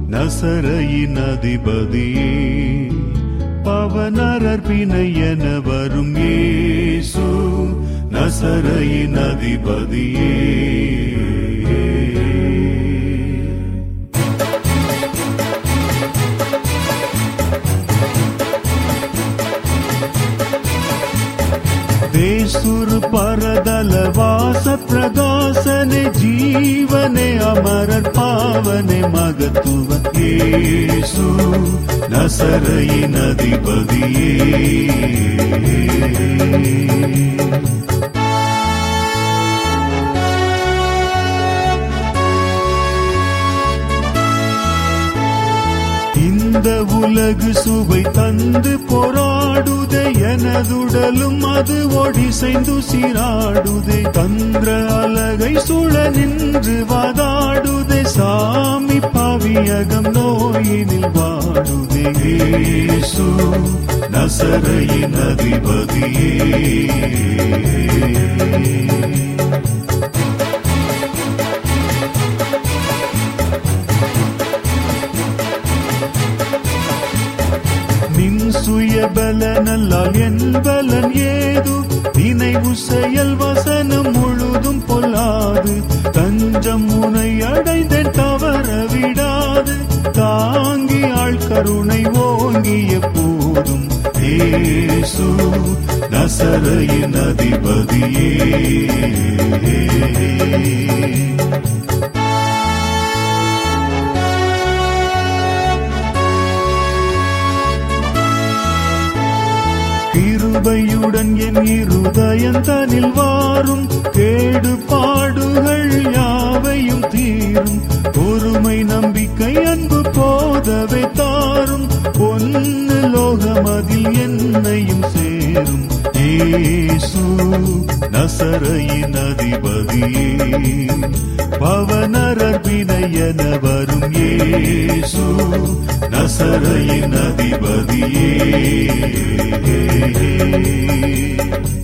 நசரையின் அதிபதியே பவனரர்பினை என வரும் இயேசு நசரையின் அதிபதியே ದೇಸುರು ಪರದಲ ವಾಸ ಪ್ರಗಾಸನೆ ಜೀವನೆ ಅಮರರ್ ಪಾವನೆ ಮಗತುವ ಯೇಸು ನಸರಯಿ ನದಿಪದಿಯೇ இந்த உலகு சுவை தந்து போராடுதே எனதுடலும் அது ஒடிசைந்து சீராடுதே தந்திர அலகை சுழ நின்று வாதாடுதே சாமி பவியகம் நோயினில் வாடுதே இயேசு நசரையின் அதிபதியே நின் சுய பலனல்லால் என் பலன் ஏது நினைவு செயல் வசனம் முழுதும் பொல்லாது தஞ்சம் உனை அடைந்தேன் தவற விடாது தாங்கி ஆள் கருணை ஓங்கிய போதும் ஏசு நசரையின் அதிபதியே கிருபையுடன் என் இருதயந்தனில் வாரும் கேடு பாடுகள் யாவையும் தீரும் பொறுமை நம்பிக்கை அன்பு போதவை தாரும் பொன்னு லோகமதில் என்னையும் சேரும் ஏசு நசரையின் அதிபதியே பவனரர் வினையன வரும் ஏசு நசரையின் அதிபதியே